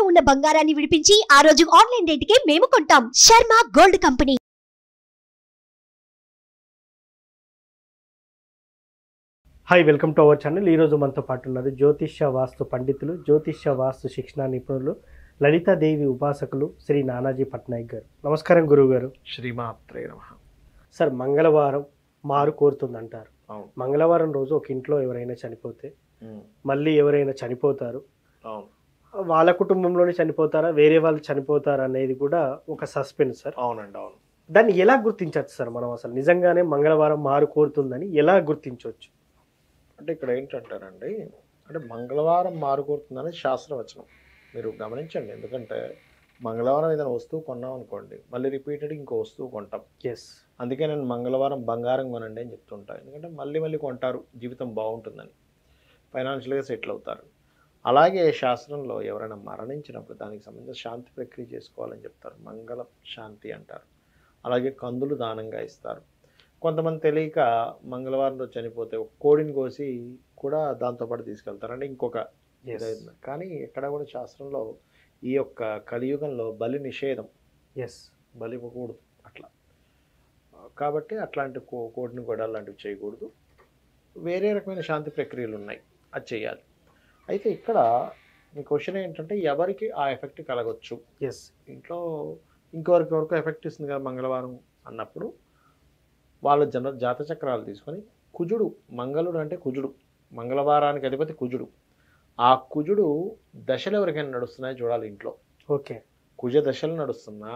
ఉన్న బంగారాన్ని విడిపించి ఆ రోజు ఆన్లైన్ రేటుకే మేము కొంటాం Sharma gold company hi welcome to our channel ఈరోజు మనతో పాటు ఉన్నారు జ్యోతిష్య వాస్తు పండితులు జ్యోతిష్య వాస్తు శిక్షణ నిపుణులు లలితాదేవి ఉపాసకులు శ్రీ నానాజీ పట్నాయక్ గారు నమస్కారం గురువు గారు శ్రీమాత్రే నమ సార్ మంగళవారం మారు కోరుతుందంటారు అవును మంగళవారం రోజు ఒక ఇంట్లో ఎవరైనా చనిపోతే ఉమ్, మళ్ళీ ఎవరైనా చనిపోతారు అవును వాళ్ళ కుటుంబంలోనే చనిపోతారా వేరే వాళ్ళు చనిపోతారా అనేది కూడా ఒక సస్పెన్స్ సార్ అవునండి అవును దాన్ని ఎలా గుర్తించవచ్చు సార్ మనం అసలు నిజంగానే మంగళవారం మారు కోరుతుందని ఎలా గుర్తించవచ్చు అంటే ఇక్కడ ఏంటంటారండి అంటే మంగళవారం మారుకోరుతుందని శాస్త్రవచనం మీరు గమనించండి ఎందుకంటే మంగళవారం ఏదైనా వస్తువు కొన్నాం అనుకోండి మళ్ళీ రిపీటెడ్ ఇంకో వస్తువు కొంటాం ఎస్ అందుకే నేను మంగళవారం బంగారం కొనండి అని చెప్తుంటాను ఎందుకంటే మళ్ళీ మళ్ళీ కొంటారు జీవితం బాగుంటుందని ఫైనాన్షియల్గా సెటిల్ అవుతారు అలాగే శాస్త్రంలో ఎవరైనా మరణించినప్పుడు దానికి సంబంధించిన శాంతి ప్రక్రియ చేసుకోవాలని చెప్తారు మంగళ శాంతి అంటారు అలాగే కందులు దానంగా ఇస్తారు కొంతమంది తెలియక మంగళవారం రోజు చనిపోతే ఒక కోడిని కోసి కూడా దాంతోపాటు తీసుకెళ్తారు అంటే ఇంకొక ఇదైంది కానీ ఎక్కడ కూడా శాస్త్రంలో ఈ యొక్క కలియుగంలో బలి నిషేధం ఎస్ బలి ఇవ్వకూడదు అట్లా కాబట్టి అట్లాంటి కో కోడిని కూడా అలాంటివి చేయకూడదు వేరే రకమైన శాంతి ప్రక్రియలు ఉన్నాయి అది చేయాలి అయితే ఇక్కడ మీ క్వశ్చన్ ఏంటంటే ఎవరికి ఆ ఎఫెక్ట్ కలగొచ్చు ఎస్ ఇంట్లో ఇంకొకరికి వరకు ఎఫెక్ట్ ఇస్తుంది కదా మంగళవారం అన్నప్పుడు వాళ్ళ జన జాత చక్రాలు తీసుకొని కుజుడు మంగళుడు అంటే కుజుడు మంగళవారానికి అధిపతి కుజుడు ఆ కుజుడు దశలు ఎవరికైనా నడుస్తున్నాయో చూడాలి ఇంట్లో ఓకే కుజ దశలు నడుస్తున్నా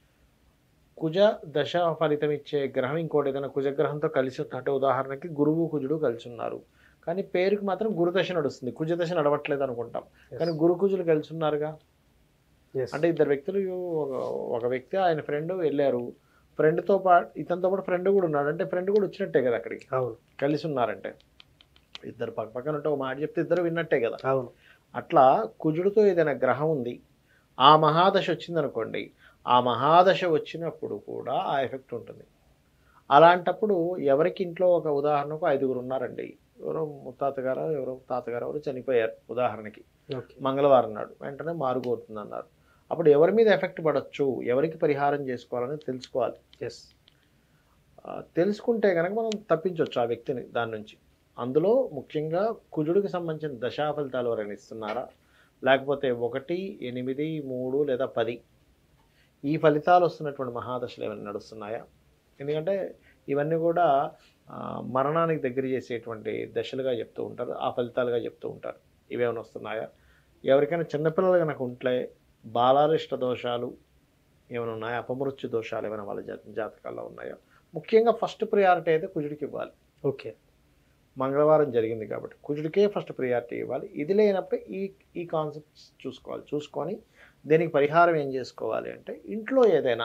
కుజ దశ ఫలితం ఇచ్చే గ్రహం ఇంకోటి ఏదైనా కుజగ్రహంతో కలిసి ఉంది. అంటే ఉదాహరణకి గురువు కుజుడు కలిసి ఉన్నారు కానీ పేరుకి మాత్రం గురు దశ నడుస్తుంది కుజ దశ నడవట్లేదు అనుకుంటాం కానీ గురు కుజులు కలిసి ఉన్నారుగా అంటే ఇద్దరు వ్యక్తులు ఒక- ఒక వ్యక్తి ఆయన ఫ్రెండ్ వెళ్ళారు ఫ్రెండ్తో పాటు ఇతనితో పాటు ఫ్రెండ్ కూడా ఉన్నాడు అంటే ఫ్రెండ్ కూడా వచ్చినట్టే కదా అక్కడికి అవును కలిసి ఉన్నారంటే ఇద్దరు పక్క పక్కన ఉంటే ఒక మాట చెప్తే ఇద్దరు విన్నట్టే కదా అవును అట్లా కుజుడితో ఏదైనా గ్రహం ఉంది ఆ మహాదశ వచ్చిందనుకోండి ఆ మహాదశ వచ్చినప్పుడు కూడా ఆ ఎఫెక్ట్ ఉంటుంది అలాంటప్పుడు ఎవరికి ఇంట్లో ఒక ఉదాహరణకు ఐదుగురు ఉన్నారండి ఎవరో ముత్తాత గారు ఎవరో తాతగారు ఎవరో చనిపోయారు ఉదాహరణకి ఓకే మంగళవారం నాడు వెంటనే మారుగోతుంది అన్నారు అప్పుడు ఎవరి మీద ఎఫెక్ట్ పడవచ్చు ఎవరికి పరిహారం చేసుకోవాలని తెలుసుకోవాలి ఎస్ ఆ, తెలుసుకుంటే కనుక మనం తప్పించవచ్చు ఆ వ్యక్తిని దాని నుంచి అందులో ముఖ్యంగా కుజుడికి సంబంధించిన దశా ఫలితాలు ఎవరైనా ఇస్తున్నారా లేకపోతే ఒకటి ఎనిమిది మూడు లేదా పది ఈ ఫలితాలు వస్తున్నటువంటి మహాదశలు ఏమైనా నడుస్తున్నాయా ఎందుకంటే ఇవన్నీ కూడా ఆ, మరణానికి దగ్గర చేసేటువంటి దశలుగా చెప్తూ ఉంటారు ఆ ఫలితాలుగా చెప్తూ ఉంటారు ఇవేమైనా వస్తున్నాయా ఎవరికైనా చిన్నపిల్లలు కనుక ఉంటే బాలారిష్ట దోషాలు ఏమైనా ఉన్నాయా అపమృత్యు దోషాలు ఏమైనా వాళ్ళ జాత జాతకాల్లో ఉన్నాయా ముఖ్యంగా ఫస్ట్ ప్రియారిటీ అయితే కుజుడికి ఇవ్వాలి ఓకే మంగళవారం జరిగింది కాబట్టి కుజుడికే ఫస్ట్ ప్రియారిటీ ఇవ్వాలి ఇది లేనప్పుడు ఈ ఈ కాన్సెప్ట్స్ చూసుకోవాలి చూసుకొని దీనికి పరిహారం ఏం చేసుకోవాలి అంటే ఇంట్లో ఏదైనా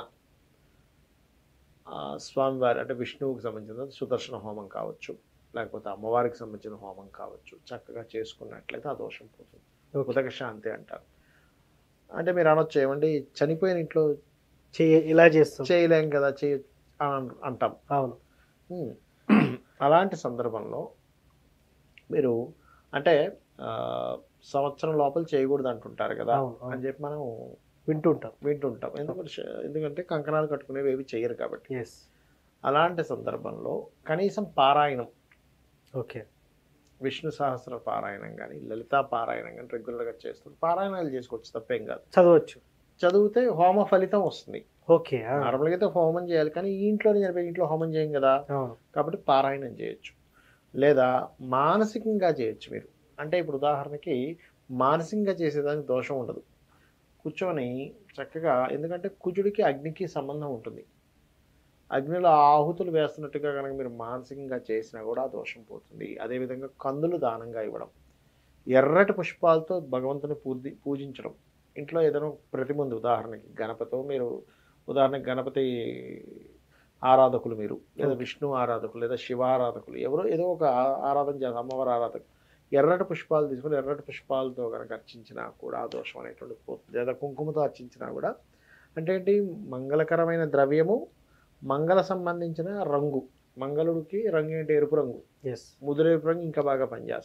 ఆ, స్వామివారి అంటే విష్ణువుకి సంబంధించిన సుదర్శన హోమం కావచ్చు లేకపోతే అమ్మవారికి సంబంధించిన హోమం కావచ్చు చక్కగా చేసుకున్నట్లయితే ఆ దోషం పోతుంది ఓకే ఉదక శాంతి అంటారు అంటే మీరు అనొచ్చు ఏమండి చనిపోయిన ఇంట్లో చేయ ఇలా చేస్తాం చేయలేం కదా చేయ అని అంటాం అవును ఉమ్. అలాంటి సందర్భంలో మీరు అంటే ఆ, సంవత్సరం లోపల చేయకూడదు అంటుంటారు కదా అవును, అవును. అని చెప్పి మనం వింటుంటాం వింటుంటాం ఎందుకంటే ఎందుకంటే కంకణాలు కట్టుకునేవి ఏవి చేయరు కాబట్టి ఎస్ అలాంటి సందర్భంలో కనీసం పారాయణం ఓకే విష్ణు సహస్ర పారాయణం కానీ లలితా పారాయణం కానీ రెగ్యులర్గా చేస్తుంది పారాయణాలు చేసుకోవచ్చు తప్పేం కాదు చదవచ్చు చదివితే హోమ ఫలితం వస్తుంది ఓకే ఆ, నార్మల్గా అయితే హోమం చేయాలి కానీ ఈ ఇంట్లోనే చనిపోయి ఇంట్లో హోమం చేయం కదా అవును కాబట్టి పారాయణం చేయొచ్చు లేదా మానసికంగా చేయొచ్చు మీరు అంటే ఇప్పుడు ఉదాహరణకి మానసికంగా చేసేదానికి దోషం ఉండదు కూర్చొని చక్కగా ఎందుకంటే కుజుడికి అగ్నికి సంబంధం ఉంటుంది అగ్నిలో ఆహుతులు వేస్తున్నట్టుగా కనుక మీరు మానసికంగా చేసినా కూడా ఆ దోషం పోతుంది అదేవిధంగా కందులు దానంగా ఇవ్వడం ఎర్రటి పుష్పాలతో భగవంతుని పూజి పూజించడం ఇంట్లో ఏదైనా ప్రతిమ ఉంది ఉదాహరణకి గణపతో మీరు ఉదాహరణకి గణపతి ఆరాధకులు మీరు లేదా Okay. విష్ణు ఆరాధకులు లేదా శివ ఆరాధకులు ఎవరో ఏదో ఒక ఆ- ఆరాధన చేస్తారు అమ్మవారి ఆరాధకులు ఎర్రటి పుష్పాలు తీసుకొని ఎర్రటి పుష్పాలతో కనుక అర్చించినా కూడా ఆ దోషం అనేటువంటిది పోతుంది లేదా కుంకుమతో అర్చించినా కూడా అంటే ఏంటి మంగళకరమైన ద్రవ్యము మంగళ సంబంధించిన రంగు మంగళుడికి రంగు ఏంటి ఎరుపు రంగు ఎస్ ముదురెరుపు రంగు ఇంకా బాగా పనిచేస్తుంది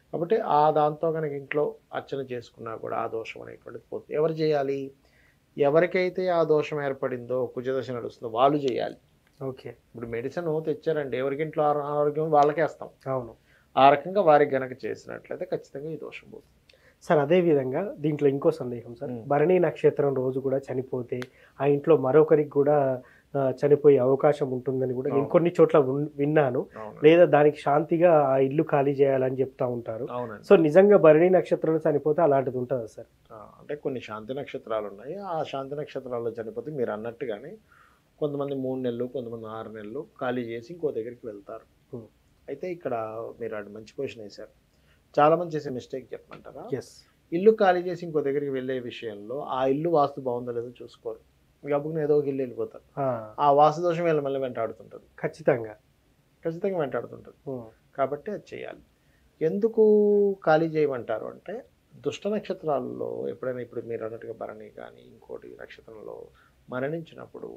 కాబట్టి ఆ దాంతో కనుక ఇంట్లో అర్చన చేసుకున్నా కూడా ఆ దోషం అనేటువంటిది పోతుంది ఎవరు చేయాలి ఎవరికైతే ఆ దోషం ఏర్పడిందో కుజదశ నడుస్తుందో వాళ్ళు చేయాలి ఓకే ఇప్పుడు మెడిసిన్ తెచ్చారండి ఎవరికి ఇంట్లో ఆరో- ఆరోగ్యం వాళ్ళకే వేస్తాం అవును ఆ రకంగా వారికి గనక చేసినట్లయితే ఖచ్చితంగా ఈ దోషం పోతుంది సార్ అదే విధంగా దీంట్లో ఇంకో సందేహం సార్ మ్మ్. భరణి నక్షత్రం రోజు కూడా చనిపోతే ఆ ఇంట్లో మరొకరికి కూడా ఆ, చనిపోయే అవకాశం ఉంటుందని కూడా నేను అవును. కొన్ని చోట్ల ఉన్- విన్నాను అవును లేదా దానికి శాంతిగా ఆ ఇల్లు ఖాళీ చేయాలని చెప్తా ఉంటారు అవునండి సో నిజంగా భరణి నక్షత్రంలో చనిపోతే అలాంటిది ఉంటుందా సార్ ఆ, అంటే కొన్ని శాంతి నక్షత్రాలు ఉన్నాయి ఆ శాంతి నక్షత్రాల్లో చనిపోతే మీరు అన్నట్టుగానే కొంతమంది మూడు నెలలు కొంతమంది ఆరు నెలలు ఖాళీ చేసి ఇంకో దగ్గరికి వెళ్తారు Hmm. అయితే ఇక్కడ మీరు అది మంచి క్వశ్చన్ వేశారు చాలా మంది చేసే మిస్టేక్ చెప్పమంటారా ఎస్ ఇల్లు ఖాళీ చేసి ఇంకో దగ్గరికి వెళ్ళే విషయంలో ఆ ఇల్లు వాస్తు బాగుందో లేదో చూసుకోరు గబ్బుకుని ఏదో ఒక ఇల్లు వెళ్ళిపోతారు ఆ వాస్తు దోషం వీళ్ళ మళ్ళీ వెంటాడుతుంటుంది ఖచ్చితంగా ఖచ్చితంగా వెంటాడుతుంటుంది మ్మ్. కాబట్టి అది చేయాలి ఎందుకు ఖాళీ చేయమంటారు అంటే దుష్ట నక్షత్రాల్లో ఎప్పుడైనా ఇప్పుడు మీరు అన్నట్టుగా భరణి కానీ ఇంకోటి నక్షత్రంలో మరణించినప్పుడు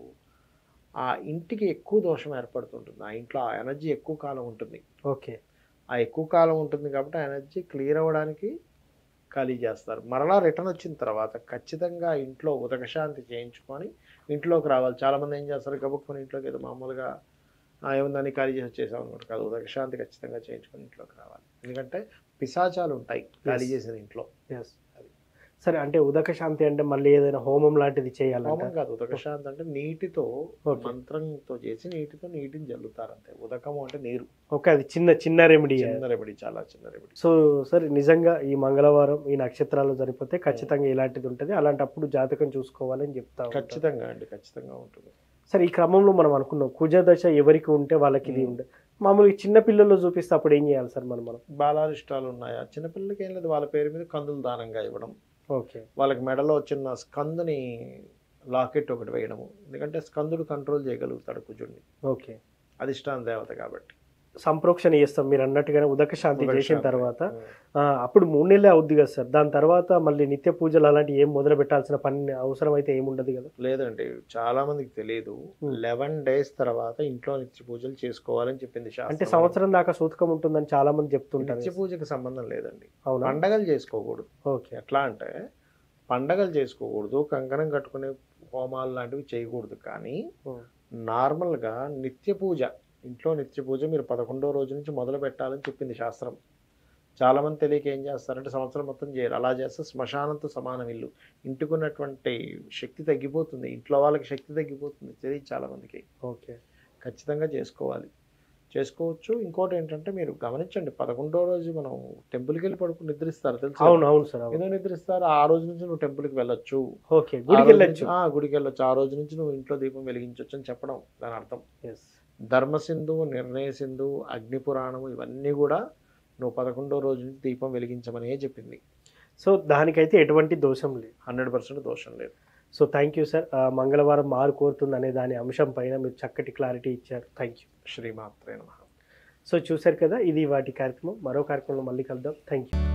ఆ ఇంటికి ఎక్కువ దోషం ఏర్పడుతుంటుంది ఆ ఇంట్లో ఆ ఎనర్జీ ఎక్కువ కాలం ఉంటుంది ఓకే ఆ ఎక్కువ కాలం ఉంటుంది కాబట్టి ఆ ఎనర్జీ క్లియర్ అవ్వడానికి ఖాళీ చేస్తారు మరలా రిటర్న్ వచ్చిన తర్వాత ఖచ్చితంగా ఇంట్లో ఉదకశాంతి చేయించుకొని ఇంట్లోకి రావాలి చాలామంది ఏం చేస్తారు గబుక్కుని ఇంట్లోకి ఏదో మామూలుగా "ఆ, ఏముందని ఖాళీ చేసి వచ్చేసాం అనుకుంటారు కాదు ఉదకశాంతి ఖచ్చితంగా చేయించుకొని ఇంట్లోకి రావాలి ఎందుకంటే పిశాచాలు ఉంటాయి ఖాళీ Yes. చేసిన ఇంట్లో ఎస్ సరే అంటే ఉదక శాంతి అంటే మళ్ళీ ఏదైనా హోమం లాంటిది చేయాలంట హోమం కాదు ఉదకశాంతి అంటే నీటితో Okay. మంత్రంతో చేసి నీటితో నీటిని జల్లుతారు అంతే ఉదకము అంటే నీరు ఓకే అది చిన్న చిన్న రెమెడీ చిన్న రెమెడీ చాలా చిన్న రెమెడీ సో సార్ నిజంగా ఈ మంగళవారం ఈ నక్షత్రాలు జరిగిపోతే ఖచ్చితంగా ఇలాంటిది ఉంటుంది అలాంటప్పుడు జాతకం చూసుకోవాలని చెప్తా ఉంటారు. ఖచ్చితంగా అండి ఖచ్చితంగా ఉంటుంది సరే ఈ క్రమంలో మనం అనుకున్నాం కుజ దశ ఎవరికి ఉంటే వాళ్ళకి ఇది మ్మ్. ఉంటుంది మామూలుగా చిన్న పిల్లల్లో చూపిస్తే అప్పుడు ఏం చేయాలి సార్ మనం మనం బాలారిష్టాలు ఉన్నాయా చిన్నపిల్లలకి ఏం లేదు వాళ్ళ పేరు మీద కందులు దానంగా ఇవ్వడం ఓకే వాళ్ళకి మెడలో చిన్న స్కందుని లాకెట్ ఒకటి వేయడము ఎందుకంటే స్కందుడు కంట్రోల్ చేయగలుగుతాడు కుజుడిని ఓకే అధిష్టాన దేవత కాబట్టి సంప్రోక్షణ చేస్తాం మీరు అన్నట్టుగానే ఉదక శాంతి చేసిన ఉదకశాంతి. తర్వాత ఉం. ఆ, అప్పుడు మూడు నెలలే అవుద్ది కదా సార్ దాని తర్వాత మళ్ళీ నిత్య పూజలు అలాంటి ఏం మొదలు పెట్టాల్సిన పని అవసరం అయితే ఏముండదు కదా లేదండి చాలా మందికి తెలియదు ఉం. లెవెన్ డేస్ తర్వాత ఇంట్లో నిత్య పూజలు చేసుకోవాలని చెప్పింది శాస్త్రం. అంటే సంవత్సరం దాకా సూతకం ఉంటుందని చాలా మంది చెప్తుంటారు నిత్య పూజకి సంబంధం లేదండి అవునా పండగలు చేసుకోకూడదు ఓకే ఎట్లా అంటే పండగలు చేసుకోకూడదు కంకణం కట్టుకునే హోమాలు లాంటివి చేయకూడదు కానీ ఉం. నార్మల్గా నిత్య పూజ ఇంట్లో నిత్య పూజ మీరు పదకొండో రోజు నుంచి మొదలు పెట్టాలని చెప్పింది శాస్త్రం చాలామంది తెలియక ఏం చేస్తారంటే సంవత్సరం మొత్తం చేయరు అలా చేస్తే శ్మశానంతో సమానం ఇల్లు ఇంటికున్నటువంటి శక్తి తగ్గిపోతుంది ఇంట్లో వాళ్ళకి శక్తి తగ్గిపోతుంది తెలియదు చాలామందికి ఓకే ఖచ్చితంగా చేసుకోవాలి చేసుకోవచ్చు ఇంకోటి ఏంటంటే మీరు గమనించండి పదకొండో రోజు మనం టెంపుల్కి వెళ్ళి పడుకుని నిద్రిస్తారు తెలుసు అవును అవును సార్ అవును ఎందుకు నిద్రిస్తారు ఆ రోజు నుంచి నువ్వు టెంపుల్కి వెళ్ళొచ్చు ఓకే ఆ గుడికి రోజు వెళ్ళొచ్చు నుంచి- ఆ, గుడికి వెళ్ళొచ్చు ఆ రోజు నుంచి నువ్వు ఇంట్లో దీపం వెలిగించవచ్చు అని చెప్పడం దాని అర్థం ఎస్ ధర్మసింధు నిర్ణయ సింధు అగ్ని పురాణము ఇవన్నీ కూడా నువ్వు పదకొండో రోజు నుంచి దీపం వెలిగించమనే చెప్పింది సో దానికైతే ఎటువంటి దోషం లేదు హండ్రెడ్ పర్సెంట్ దోషం లేదు సో థ్యాంక్ యూ సార్ మంగళవారం మారు కోరుతుంది అనే దాని అంశం పైన మీరు చక్కటి క్లారిటీ ఇచ్చారు థ్యాంక్ యూ శ్రీమాత్రే నమః సో చూశారు కదా ఇది వాటి కార్యక్రమం మరో కార్యక్రమంలో మళ్ళీ కలుద్దాం థ్యాంక్ యూ